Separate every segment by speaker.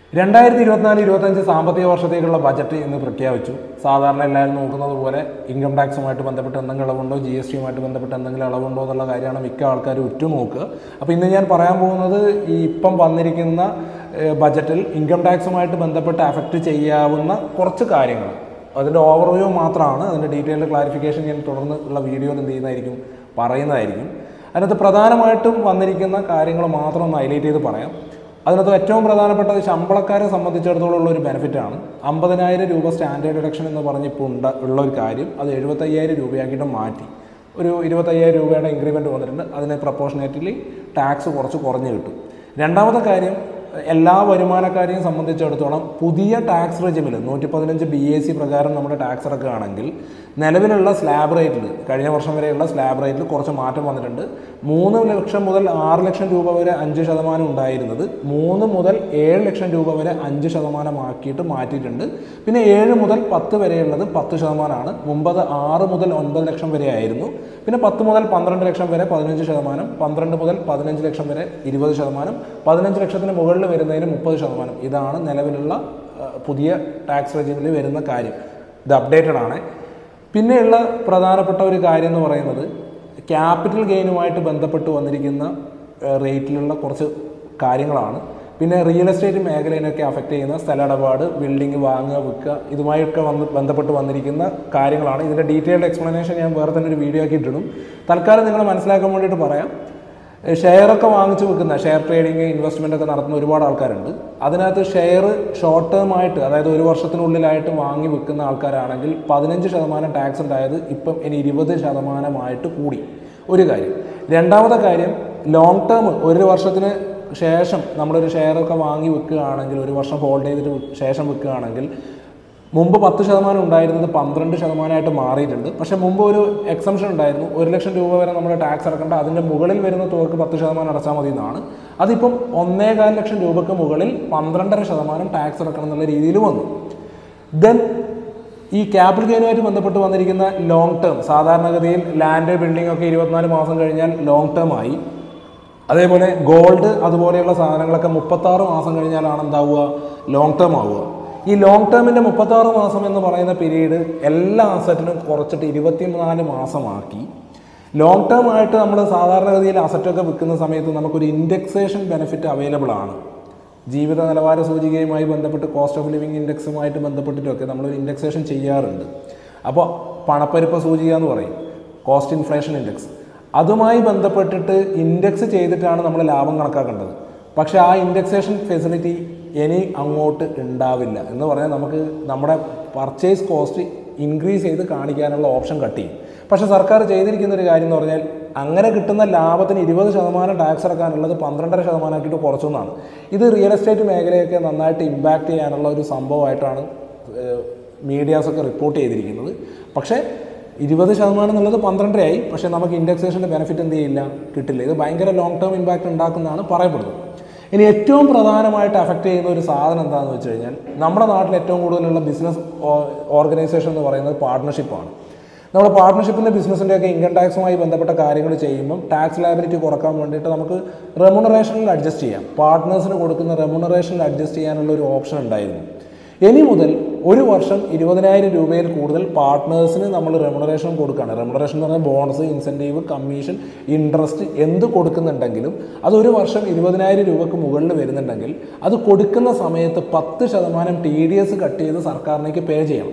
Speaker 1: രണ്ടായിരത്തി ഇരുപത്തിനാല് ഇരുപത്തഞ്ച് സാമ്പത്തിക വർഷത്തേക്കുള്ള ബജറ്റ് ഇന്ന് പ്രഖ്യാപിച്ചു സാധാരണ എല്ലാവരും നോക്കുന്നത് പോലെ ഇൻകം ടാക്സുമായിട്ട് ബന്ധപ്പെട്ട് എന്തെങ്കിലും ഇളവുണ്ടോ ജി എസ് ടിയുമായിട്ട് ബന്ധപ്പെട്ട് എന്തെങ്കിലും ഇളവുണ്ടോ എന്നുള്ള കാര്യമാണ് മിക്ക ആൾക്കാരും ഉറ്റുനോക്കുക അപ്പോൾ ഇന്ന് ഞാൻ പറയാൻ പോകുന്നത് ഈ ഇപ്പം വന്നിരിക്കുന്ന ഏഹ്, ബജറ്റിൽ ഇൻകം ടാക്സുമായിട്ട് ബന്ധപ്പെട്ട് അഫക്റ്റ് ചെയ്യാവുന്ന കുറച്ച് കാര്യങ്ങൾ അതിൻ്റെ ഓവർവ്യൂ മാത്രമാണ് അതിൻ്റെ ഡീറ്റെയിൽഡ് ക്ലാരിഫിക്കേഷൻ ഞാൻ തുടർന്ന് ഉള്ള വീഡിയോയിൽ എന്ത് ചെയ്യുന്നതായിരിക്കും പറയുന്നതായിരിക്കും അതിനകത്ത് പ്രധാനമായിട്ടും വന്നിരിക്കുന്ന കാര്യങ്ങൾ മാത്രം ഒന്ന് ഹൈലൈറ്റ് ചെയ്ത് പറയാം അതിനകത്ത് ഏറ്റവും പ്രധാനപ്പെട്ടത് ശമ്പളക്കാരെ സംബന്ധിച്ചിടത്തോളം ഉള്ള ഒരു ബെനിഫിറ്റാണ് അമ്പതിനായിരം രൂപ സ്റ്റാൻഡേർഡ് ഡിഡക്ഷൻ എന്ന് പറഞ്ഞ് ഇപ്പോൾ ഉണ്ട ഉള്ള ഒരു കാര്യം അത് എഴുപത്തയ്യായിരം രൂപയാക്കിയിട്ട് മാറ്റി ഒരു ഇരുപത്തയ്യായിരം രൂപയുടെ ഇൻക്രിമെൻറ്റ് വന്നിട്ടുണ്ട് അതിന് പ്രപ്പോർഷനേറ്റ്ലി ടാക്സ് കുറച്ച് കുറഞ്ഞ് കിട്ടും രണ്ടാമത്തെ കാര്യം എല്ലാ വരുമാനക്കാരെയും സംബന്ധിച്ചിടത്തോളം പുതിയ ടാക്സ് റെജിമിൽ നൂറ്റി പതിനഞ്ച് ബി എ സി പ്രകാരം നമ്മുടെ ടാക്സ് അടക്കുകയാണെങ്കിൽ നിലവിലുള്ള സ്ലാബ് റേറ്റിൽ കഴിഞ്ഞ വർഷം വരെയുള്ള സ്ലാബ് റേറ്റിൽ കുറച്ച് മാറ്റം വന്നിട്ടുണ്ട് മൂന്ന് ലക്ഷം മുതൽ ആറ് ലക്ഷം രൂപ വരെ അഞ്ച് ശതമാനം ഉണ്ടായിരുന്നത് മൂന്ന് മുതൽ ഏഴ് ലക്ഷം രൂപ വരെ അഞ്ച് ശതമാനമാക്കിയിട്ട് മാറ്റിയിട്ടുണ്ട് പിന്നെ ഏഴ് മുതൽ പത്ത് വരെയുള്ളത് പത്ത് ശതമാനമാണ് മുമ്പത് ആറ് മുതൽ ഒൻപത് ലക്ഷം വരെ ആയിരുന്നു പിന്നെ പത്ത് മുതൽ പന്ത്രണ്ട് ലക്ഷം വരെ പതിനഞ്ച് ശതമാനം പന്ത്രണ്ട് മുതൽ പതിനഞ്ച് ലക്ഷം വരെ ഇരുപത് ശതമാനം പതിനഞ്ച് ലക്ഷത്തിന് മുകളിൽ വരുന്നതിന് മുപ്പത് ശതമാനം ഇതാണ് നിലവിലുള്ള ആ, പുതിയ ടാക്സ് റെജിമിൽ വരുന്ന കാര്യം ഇത് അപ്ഡേറ്റഡ് ആണ് പിന്നെയുള്ള പ്രധാനപ്പെട്ട ഒരു കാര്യം എന്ന് പറയുന്നത് ക്യാപിറ്റൽ ഗെയിനുമായിട്ട് ബന്ധപ്പെട്ട് വന്നിരിക്കുന്ന ആ, റേറ്റിലുള്ള കുറച്ച് കാര്യങ്ങളാണ് പിന്നെ റിയൽ എസ്റ്റേറ്റ് മേഖലയിനൊക്കെ അഫക്റ്റ് ചെയ്യുന്ന സ്ഥല ഇടപാട് ബിൽഡിംഗ് വാങ്ങുക വിൽക്കുക ഇതുമായൊക്കെ വന്ന് ബന്ധപ്പെട്ട് വന്നിരിക്കുന്ന കാര്യങ്ങളാണ് ഇതിൻ്റെ ഡീറ്റെയിൽഡ് എക്സ്പ്ലനേഷൻ ഞാൻ വേറെ തന്നെ ഒരു വീഡിയോ ആക്കി ഇട്ടിടും തൽക്കാലം നിങ്ങൾ മനസ്സിലാക്കാൻ വേണ്ടിയിട്ട് പറയാം ഷെയറൊക്കെ വാങ്ങിച്ച് വെക്കുന്ന ഷെയർ ട്രേഡിങ് ഇൻവെസ്റ്റ്മെൻ്റ് ഒക്കെ നടത്തുന്ന ഒരുപാട് ആൾക്കാരുണ്ട് അതിനകത്ത് ഷെയർ ഷോർട്ട് ടേം ആയിട്ട് അതായത് ഒരു വർഷത്തിനുള്ളിലായിട്ട് വാങ്ങി വെക്കുന്ന ആൾക്കാരാണെങ്കിൽ പതിനഞ്ച് ശതമാനം ടാക്സ് ഉണ്ടായത് ഇപ്പം ഇനി ഇരുപത് ശതമാനമായിട്ട് കൂടി ഒരു കാര്യം രണ്ടാമത്തെ കാര്യം ലോങ് ടേം ഒരു വർഷത്തിന് ശേഷം നമ്മളൊരു ഷെയറൊക്കെ വാങ്ങി വെക്കുകയാണെങ്കിൽ ഒരു വർഷം ഹോൾഡ് ചെയ്തിട്ട് വെ- ശേഷം വെക്കുകയാണെങ്കിൽ മുമ്പ് പത്ത് ശതമാനം ഉണ്ടായിരുന്നത് പന്ത്രണ്ട് ശതമാനമായിട്ട് മാറിയിട്ടുണ്ട് പക്ഷേ മുമ്പ് ഒരു എക്സംഷൻ ഉണ്ടായിരുന്നു ഒരു ലക്ഷം രൂപ വരെ നമ്മൾ ടാക്സ് അടക്കേണ്ട അതിൻ്റെ മുകളിൽ വരുന്ന തുകക്ക് പത്ത് ശതമാനം അടച്ചാൽ മതി എന്നാണ് അതിപ്പം ഒന്നേകാൽ ലക്ഷം രൂപയ്ക്ക് മുകളിൽ പന്ത്രണ്ടര ശതമാനം ടാക്സ് അടക്കണം എന്നുള്ള രീതിയിൽ വന്നു ദെൻ ഈ ക്യാപിറ്റൽ ഗെയിനുമായിട്ട് ബന്ധപ്പെട്ട് വന്നിരിക്കുന്ന ലോങ് ടേം സാധാരണഗതിയിൽ ലാൻഡ് ബിൽഡിംഗ് ഒക്കെ ഇരുപത്തിനാല് മാസം കഴിഞ്ഞാൽ ലോങ് ടേം ആയി അതേപോലെ ഗോൾഡ് അതുപോലെയുള്ള സാധനങ്ങളൊക്കെ മുപ്പത്താറ് മാസം കഴിഞ്ഞാലാണ് എന്താവുക ലോങ് ടേം ആവുക ഈ ലോങ് ടേമിൻ്റെ മുപ്പത്താറ് മാസം എന്ന് പറയുന്ന പീരീഡ് എല്ലാ അസറ്റിനും കുറച്ചിട്ട് ഇരുപത്തിനാല് മാസമാക്കി ലോങ് ടേം ആയിട്ട് നമ്മൾ സാധാരണഗതിയിൽ അസറ്റൊക്കെ വിൽക്കുന്ന സമയത്ത് നമുക്കൊരു ഇൻഡെക്സേഷൻ ബെനിഫിറ്റ് അവൈലബിൾ ആണ് ജീവിത നിലവാര സൂചികയുമായി ബന്ധപ്പെട്ട് കോസ്റ്റ് ഓഫ് ലിവിങ് ഇൻഡെക്സുമായിട്ട് ബന്ധപ്പെട്ടിട്ടൊക്കെ നമ്മളൊരു ഇൻഡെക്സേഷൻ ചെയ്യാറുണ്ട് അപ്പോൾ പണപ്പെരുപ്പ സൂചിക എന്ന് പറയും കോസ്റ്റ് ഇൻഫ്ലേഷൻ ഇൻഡെക്സ് അതുമായി ബന്ധപ്പെട്ടിട്ട് ഇൻഡെക്സ് ചെയ്തിട്ടാണ് നമ്മൾ ലാഭം കണക്കാക്കേണ്ടത് പക്ഷേ ആ ഇൻഡെക്സേഷൻ ഫെസിലിറ്റി ഇനി അങ്ങോട്ട് ഉണ്ടാവില്ല എന്ന് പറഞ്ഞാൽ നമുക്ക് നമ്മുടെ പർച്ചേസ് കോസ്റ്റ് ഇൻക്രീസ് ചെയ്ത് കാണിക്കാനുള്ള ഓപ്ഷൻ കട്ട് ചെയ്യും പക്ഷേ സർക്കാർ ചെയ്തിരിക്കുന്ന ഒരു കാര്യം എന്ന് പറഞ്ഞാൽ അങ്ങനെ കിട്ടുന്ന ലാഭത്തിന് ഇരുപത് ശതമാനം ടാക്സ് അടക്കാനുള്ളത് പന്ത്രണ്ടര ശതമാനമാക്കിയിട്ട് കുറച്ചു എന്നാണ് ഇത് റിയൽ എസ്റ്റേറ്റ് മേഖലയൊക്കെ നന്നായിട്ട് ഇമ്പാക്റ്റ് ചെയ്യാനുള്ള ഒരു സംഭവമായിട്ടാണ് മീഡിയാസൊക്കെ റിപ്പോർട്ട് ചെയ്തിരിക്കുന്നത് പക്ഷേ ഇരുപത് ശതമാനം എന്നുള്ളത് പന്ത്രണ്ടരയായി പക്ഷേ നമുക്ക് ഇൻഡെക്സേഷൻ്റെ ബെനിഫിറ്റ് എന്ത് ചെയ്യില്ല കിട്ടില്ല ഇത് ഭയങ്കര ലോങ് ടേം ഇമ്പാക്റ്റ് ഉണ്ടാക്കുന്നതാണ് പറയപ്പെടുന്നത് ഇനി ഏറ്റവും പ്രധാനമായിട്ട് അഫക്റ്റ് ചെയ്യുന്ന ഒരു സാധനം എന്താണെന്ന് വെച്ച് കഴിഞ്ഞാൽ നമ്മുടെ നാട്ടിൽ ഏറ്റവും കൂടുതലുള്ള ബിസിനസ് ഓർഗനൈസേഷൻ എന്ന് പറയുന്നത് പാർട്ട്ണർഷിപ്പാണ് നമ്മുടെ പാർട്ട്ണർഷിപ്പിൻ്റെ ബിസിനസ്സിൻ്റെ ഒക്കെ ഇൻകം ടാക്സുമായി ബന്ധപ്പെട്ട കാര്യങ്ങൾ ചെയ്യുമ്പം ടാക്സ് ലയബിലിറ്റി കുറക്കാൻ വേണ്ടിയിട്ട് നമുക്ക് റെമുണറേഷനിൽ അഡ്ജസ്റ്റ് ചെയ്യാം പാർട്ട്നേഴ്സിന് കൊടുക്കുന്ന റെമുണറേഷനിൽ അഡ്ജസ്റ്റ് ചെയ്യാനുള്ള ഒരു ഓപ്ഷൻ ഉണ്ടായിരുന്നു ഇനി മുതൽ ഒരു വർഷം ഇരുപതിനായിരം രൂപയിൽ കൂടുതൽ പാർട്ട്നേഴ്സിന് നമ്മൾ റെമുണറേഷൻ കൊടുക്കുകയാണ് റെമുണറേഷൻ എന്ന് പറഞ്ഞാൽ ബോണസ് ഇൻസെൻറ്റീവ് കമ്മീഷൻ ഇൻട്രസ്റ്റ് എന്ത് കൊടുക്കുന്നുണ്ടെങ്കിലും അത് ഒരു വർഷം ഇരുപതിനായിരം രൂപക്ക് മുകളിൽ വരുന്നുണ്ടെങ്കിൽ അത് കൊടുക്കുന്ന സമയത്ത് പത്ത് ശതമാനം ടി ഡി എസ് കട്ട് ചെയ്ത് സർക്കാരിലേക്ക് പേ ചെയ്യണം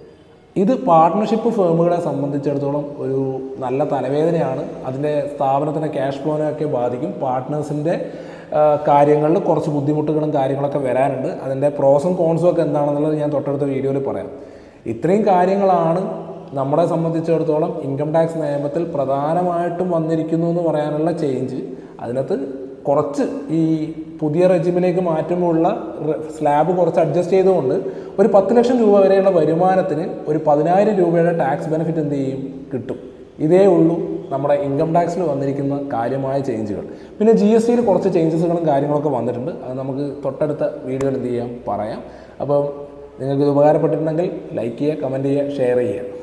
Speaker 1: ഇത് പാർട്ട്ണർഷിപ്പ് ഫേമുകളെ സംബന്ധിച്ചിടത്തോളം ഒരു നല്ല തലവേദനയാണ് അതിൻ്റെ സ്ഥാപനത്തിൻ്റെ ക്യാഷ് ഫ്ലോനെയൊക്കെ ബാധിക്കും പാർട്ട്നേഴ്സിൻ്റെ കാര്യങ്ങളിൽ കുറച്ച് ബുദ്ധിമുട്ടുകളും കാര്യങ്ങളൊക്കെ വരാനുണ്ട് അതിൻ്റെ പ്രോസും കോൺസും ഒക്കെ എന്താണെന്നുള്ളത് ഞാൻ തൊട്ടടുത്ത വീഡിയോയിൽ പറയാം ഇത്രയും കാര്യങ്ങളാണ് നമ്മളെ സംബന്ധിച്ചിടത്തോളം ഇൻകം ടാക്സ് നിയമത്തിൽ പ്രധാനമായിട്ടും വന്നിരിക്കുന്നു എന്ന് പറയാനുള്ള ചേഞ്ച് അതിനകത്ത് കുറച്ച് ഈ പുതിയ റെജിമിലേക്ക് മാറ്റുമ്പോഴുള്ള സ്ലാബ് കുറച്ച് അഡ്ജസ്റ്റ് ചെയ്തുകൊണ്ട് ഒരു പത്ത് ലക്ഷം രൂപ വരെയുള്ള വരുമാനത്തിന് ഒരു പതിനായിരം രൂപയുടെ ടാക്സ് ബെനിഫിറ്റ് എന്ത് ചെയ്യും കിട്ടും ഇതേ ഉള്ളൂ നമ്മുടെ ഇൻകം ടാക്സിൽ വന്നിരിക്കുന്ന കാര്യമായ ചേഞ്ചുകൾ പിന്നെ ജി എസ് ടിയിൽ കുറച്ച് ചേഞ്ചസുകളും കാര്യങ്ങളൊക്കെ വന്നിട്ടുണ്ട് അത് നമുക്ക് തൊട്ടടുത്ത വീഡിയോയിൽ എന്ത് ചെയ്യാം പറയാം അപ്പം നിങ്ങൾക്ക് ഇത് ഉപകാരപ്പെട്ടിട്ടുണ്ടെങ്കിൽ ലൈക്ക് ചെയ്യുക കമൻറ്റ് ചെയ്യുക ഷെയർ ചെയ്യുക